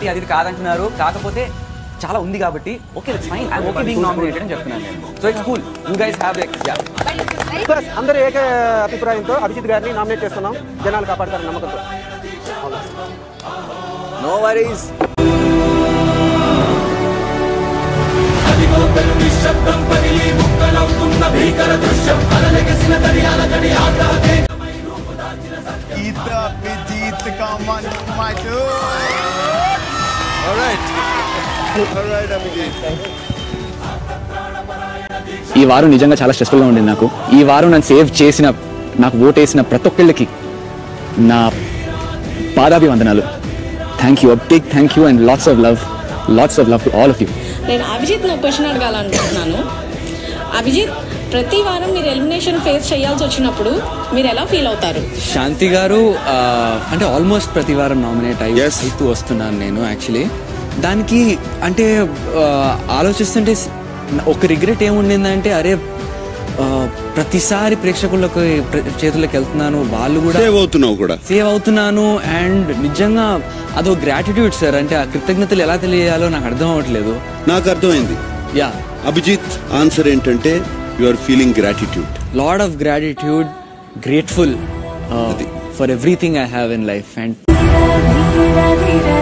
Gravity అది ఇది కాదంటున్నారు కాకపోతే చాలా ఉంది కాబట్టి okay it's fine I okay being nominated అని చెప్తున్నాను నేను so it's cool you guys have like yeah plus అందరూ ఏక అభిప్రాయంతో అభిజిత్ గారిని నామినేట్ చేస్తున్నాం జనాలు కాపాడతారని నమ్మకంతో no worries Eat up, Vijit, come on, my dude. ఈ వారం నిజంగా చాలా స్ట్రెస్ఫుల్గా ఉండింది నాకు ఈ వారం నన్ను సేవ్ చేసిన నాకు ఓటేసిన ప్రతి ఒక్కళ్ళకి నా పాదాభివందనాలు thank you big thank you and lots of love lots of love to all of you నేను అభిజిత్ ఒక క్వశ్చన్ అడగాలనుకుంటున్నాను అభిజిత్ ప్రతి వారం మీరు ఎలిమినేషన్ ఫేస్ చేయాల్సి వచ్చినప్పుడు మీరు ఎలా ఫీల్ అవుతారు శాంతి గారు ఆ, అంటే ఆల్మోస్ట్ ప్రతి వారం నామినేట్ అయ్యి అవుతూ వస్తున్నాను నేను యాక్చువల్లీ దానికి అంటే ఆ, ఆలోచిస్తుంటే స్- ఒక రిగ్రెట్ ఏముండిందంటే అరే ఆ, ప్రతిసారి ప్రేక్షకులకు ప్ర- చేతులకు వెళ్తున్నాను వాళ్ళు కూడా సేవ్ అవుతున్నావు కూడా సేవ్ అవుతున్నాను అండ్ నిజంగా అదో గ్రాటిట్యూడ్ సార్ అంటే ఆ కృతజ్ఞతలు ఎలా తెలియాలో నాకు అర్థం అవ్వట్లేదు నాకు అర్థమైంది యా అభిజిత్ ఆన్సర్ ఏంటంటే you are feeling gratitude lad of gratitude grateful for everything I have in life and Dheera Dheera